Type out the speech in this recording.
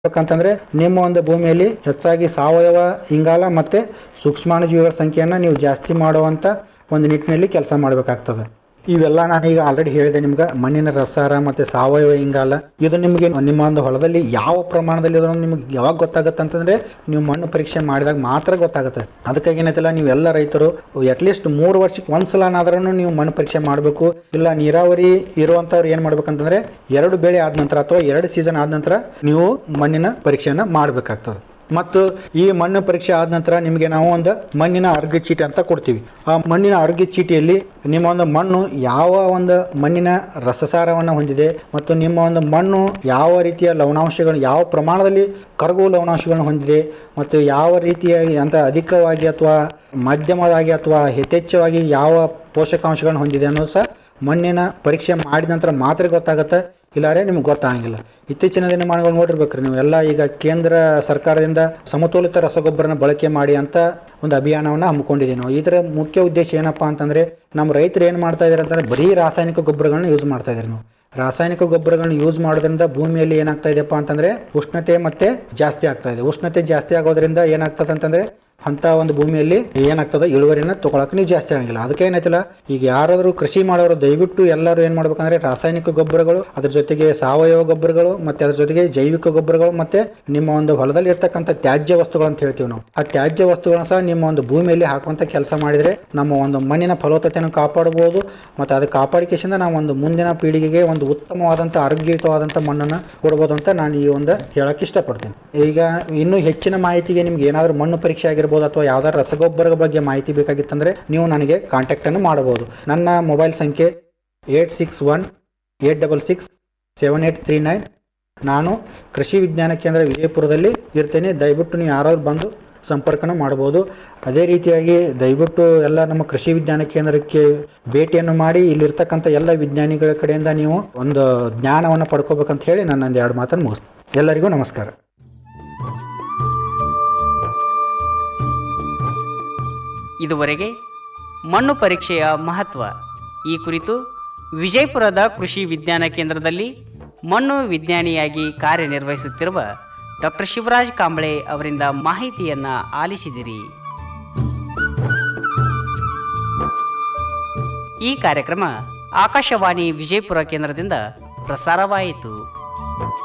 ಬೇಕಂತಂದ್ರೆ ನಿಮ್ಮ ಒಂದು ಭೂಮಿಯಲ್ಲಿ ಹೆಚ್ಚಾಗಿ ಸಾವಯವ ಇಂಗಾಲ ಮತ್ತೆ ಸೂಕ್ಷ್ಮಾಣುಜೀವಿಗಳ ಸಂಖ್ಯೆಯನ್ನು ನೀವು ಜಾಸ್ತಿ ಮಾಡುವಂತ ಒಂದು ನಿಟ್ಟಿನಲ್ಲಿ ಕೆಲಸ ಮಾಡಬೇಕಾಗ್ತದೆ ಇವೆಲ್ಲ ನಾನೀಗ ಆಲ್ರೆಡಿ ಹೇಳಿದೆ ನಿಮ್ಗೆ ಮಣ್ಣಿನ ರಸಾರ ಮತ್ತೆ ಸಾವಯವ ಇಂಗಾಲ ಇದು ನಿಮಗೆ ನಿಮ್ಮ ಒಂದು ಹೊಲದಲ್ಲಿ ಯಾವ ಪ್ರಮಾಣದಲ್ಲಿ ಇರೋ ನಿಮ್ಗೆ ಯಾವಾಗ ಗೊತ್ತಾಗುತ್ತೆ ಅಂತಂದ್ರೆ ನೀವು ಮಣ್ಣು ಪರೀಕ್ಷೆ ಮಾಡಿದಾಗ ಮಾತ್ರ ಗೊತ್ತಾಗುತ್ತೆ ಅದಕ್ಕಾಗಿ ಏನೈತಲ್ಲ ನೀವೆಲ್ಲ ರೈತರು ಅಟ್ಲೀಸ್ಟ್ ಮೂರು ವರ್ಷಕ್ಕೆ ಒಂದ್ಸಲನಾದ್ರೂ ನೀವು ಮಣ್ಣು ಪರೀಕ್ಷೆ ಮಾಡಬೇಕು ಇಲ್ಲ ನೀರಾವರಿ ಇರುವಂತವ್ರು ಏನ್ ಮಾಡ್ಬೇಕಂತಂದ್ರೆ ಎರಡು ಬೆಳೆ ಆದ ನಂತರ ಅಥವಾ ಎರಡು ಸೀಸನ್ ಆದ ನಂತರ ನೀವು ಮಣ್ಣಿನ ಪರೀಕ್ಷೆಯನ್ನ ಮಾಡಬೇಕಾಗ್ತದೆ ಮತ್ತು ಈ ಮಣ್ಣು ಪರೀಕ್ಷೆ ಆದ ನಂತರ ನಿಮಗೆ ನಾವು ಒಂದು ಮಣ್ಣಿನ ಆರೋಗ್ಯ ಚೀಟಿ ಅಂತ ಕೊಡ್ತೀವಿ ಆ ಮಣ್ಣಿನ ಆರೋಗ್ಯ ಚೀಟಿಯಲ್ಲಿ ನಿಮ್ಮ ಒಂದು ಮಣ್ಣು ಯಾವ ಒಂದು ಮಣ್ಣಿನ ರಸಸಾರವನ್ನು ಹೊಂದಿದೆ ಮತ್ತು ನಿಮ್ಮ ಒಂದು ಮಣ್ಣು ಯಾವ ರೀತಿಯ ಲವಣಾಂಶಗಳು ಯಾವ ಪ್ರಮಾಣದಲ್ಲಿ ಕರಗುವ ಲವಣಾಂಶಗಳನ್ನು ಹೊಂದಿದೆ ಮತ್ತು ಯಾವ ರೀತಿಯಾಗಿ ಅಂತ ಅಧಿಕವಾಗಿ ಅಥವಾ ಮಧ್ಯಮವಾಗಿ ಅಥವಾ ಯಥೇಚ್ಛವಾಗಿ ಯಾವ ಪೋಷಕಾಂಶಗಳನ್ನು ಹೊಂದಿದೆ ಅನ್ನೋದು ಸಹ ಮಣ್ಣಿನ ಪರೀಕ್ಷೆ ಮಾಡಿದ ನಂತರ ಮಾತ್ರ ಗೊತ್ತಾಗುತ್ತೆ ಇಲ್ಲಾರೆ ನಿಮ್ಗೆ ಗೊತ್ತಾಗಂಗಿಲ್ಲ ಇತ್ತೀಚಿನ ದಿನಮಾನಗಳು ನೋಡಿರ್ಬೇಕ್ರಿ ನೀವು ಎಲ್ಲ ಈಗ ಕೇಂದ್ರ ಸರ್ಕಾರದಿಂದ ಸಮತೋಲಿತ ರಸಗೊಬ್ಬರನ ಬಳಕೆ ಮಾಡಿ ಅಂತ ಒಂದು ಅಭಿಯಾನವನ್ನು ಹಮ್ಮಿಕೊಂಡಿದ್ದೀವಿ ನಾವು ಇದರ ಮುಖ್ಯ ಉದ್ದೇಶ ಏನಪ್ಪಾ ಅಂತಂದ್ರೆ ನಮ್ಮ ರೈತರು ಏನು ಮಾಡ್ತಾ ಇದಾರೆ ಅಂತಂದ್ರೆ ಬರೀ ರಾಸಾಯನಿಕ ಗೊಬ್ಬರಗಳನ್ನ ಯೂಸ್ ಮಾಡ್ತಾ ಇದ್ದಾರೆ ನಾವು ರಾಸಾಯನಿಕ ಗೊಬ್ಬರಗಳನ್ನ ಯೂಸ್ ಮಾಡೋದ್ರಿಂದ ಭೂಮಿಯಲ್ಲಿ ಏನಾಗ್ತಾ ಇದೆಯಪ್ಪ ಅಂತಂದ್ರೆ ಉಷ್ಣತೆ ಮತ್ತೆ ಜಾಸ್ತಿ ಆಗ್ತಾ ಇದೆ ಉಷ್ಣತೆ ಜಾಸ್ತಿ ಆಗೋದ್ರಿಂದ ಏನಾಗ್ತದೆ ಅಂತಂದ್ರೆ ಅಂತ ಒಂದು ಭೂಮಿಯಲ್ಲಿ ಏನಾಗ್ತದೆ ಇಳುವರಿನ ತಗೊಳಕ್ ನೀವು ಜಾಸ್ತಿ ಆಗಂಗಿಲ್ಲ ಅದಕ್ಕೆ ಏನಾಯ್ತಲ್ಲ ಈಗ ಯಾರಾದರೂ ಕೃಷಿ ಮಾಡೋರು ದಯವಿಟ್ಟು ಎಲ್ಲರೂ ಏನ್ ಮಾಡ್ಬೇಕಂದ್ರೆ ರಾಸಾಯನಿಕ ಗೊಬ್ಬರಗಳು ಅದ್ರ ಜೊತೆಗೆ ಸಾವಯವ ಗೊಬ್ಬರಗಳು ಮತ್ತೆ ಅದ್ರ ಜೊತೆಗೆ ಜೈವಿಕ ಗೊಬ್ಬರಗಳು ಮತ್ತೆ ನಿಮ್ಮ ಒಂದು ಹೊಲದಲ್ಲಿ ಇರ್ತಕ್ಕಂಥ ತ್ಯಾಜ್ಯ ವಸ್ತುಗಳು ಅಂತ ಹೇಳ್ತೀವಿ ನಾವು ಆ ತ್ಯಾಜ್ಯ ವಸ್ತುಗಳನ್ನ ಸಹ ನಿಮ್ಮ ಒಂದು ಭೂಮಿಯಲ್ಲಿ ಹಾಕುವಂತ ಕೆಲಸ ಮಾಡಿದ್ರೆ ನಮ್ಮ ಒಂದು ಮಣ್ಣಿನ ಫಲವತ್ತತೆಯನ್ನು ಕಾಪಾಡಬಹುದು ಮತ್ತೆ ಅದು ಕಾಪಾಡಿಕೆಯಿಂದ ನಾವು ಒಂದು ಮುಂದಿನ ಪೀಳಿಗೆಗೆ ಒಂದು ಉತ್ತಮವಾದಂಥ ಆರೋಗ್ಯಯುತವಾದಂಥ ಮಣ್ಣನ್ನು ಕೊಡ್ಬೋದು ಅಂತ ನಾನು ಈ ಒಂದು ಹೇಳಕ್ ಇಷ್ಟಪಡ್ತೀನಿ ಈಗ ಇನ್ನೂ ಹೆಚ್ಚಿನ ಮಾಹಿತಿಗೆ ನಿಮ್ಗೆ ಏನಾದರೂ ಮಣ್ಣು ಪರೀಕ್ಷೆ ಆಗಿರ್ಬೋದು ಅಥವಾ ಯಾವ್ದಾದ್ರು ರಸಗೊಬ್ಬರದ ಬಗ್ಗೆ ಮಾಹಿತಿ ಬೇಕಾಗಿತ್ತಂದ್ರೆ ನೀವು ನನಗೆ ಕಾಂಟ್ಯಾಕ್ಟ್ ಅನ್ನು ಮಾಡಬಹುದು ನನ್ನ ಮೊಬೈಲ್ ಸಂಖ್ಯೆ eight six one eight double six seven eight three nine ನಾನು ಕೃಷಿ ವಿಜ್ಞಾನ ಕೇಂದ್ರ ವಿಜಯಪುರದಲ್ಲಿ ಇರ್ತೇನೆ ದಯವಿಟ್ಟು ನೀವು ಯಾರಾದ್ರು ಬಂದು ಸಂಪರ್ಕನ ಮಾಡ್ಬೋದು ಅದೇ ರೀತಿಯಾಗಿ ದಯವಿಟ್ಟು ಎಲ್ಲ ನಮ್ಮ ಕೃಷಿ ವಿಜ್ಞಾನ ಕೇಂದ್ರಕ್ಕೆ ಭೇಟಿಯನ್ನು ಮಾಡಿ ಇಲ್ಲಿರ್ತಕ್ಕಂಥ ಎಲ್ಲ ವಿಜ್ಞಾನಿಗಳ ಕಡೆಯಿಂದ ನೀವು ಒಂದು ಜ್ಞಾನವನ್ನು ಪಡ್ಕೋಬೇಕಂತ ಹೇಳಿ ನಾನು ಒಂದು ಎರಡು ಮಾತನ್ನು ಮುಗಿಸ್ತೀನಿ ಎಲ್ಲರಿಗೂ ನಮಸ್ಕಾರ ಇದುವರೆಗೆ ಮಣ್ಣು ಪರೀಕ್ಷೆಯ ಮಹತ್ವ ಈ ಕುರಿತು ವಿಜಯಪುರದ ಕೃಷಿ ವಿಜ್ಞಾನ ಕೇಂದ್ರದಲ್ಲಿ ಮಣ್ಣು ವಿಜ್ಞಾನಿಯಾಗಿ ಕಾರ್ಯನಿರ್ವಹಿಸುತ್ತಿರುವ ಡಾಕ್ಟರ್ ಶಿವರಾಜ್ ಕಾಂಬಳೆ ಅವರಿಂದ ಮಾಹಿತಿಯನ್ನ ಆಲಿಸಿದಿರಿ ಈ ಕಾರ್ಯಕ್ರಮ ಆಕಾಶವಾಣಿ ವಿಜಯಪುರ ಕೇಂದ್ರದಿಂದ ಪ್ರಸಾರವಾಯಿತು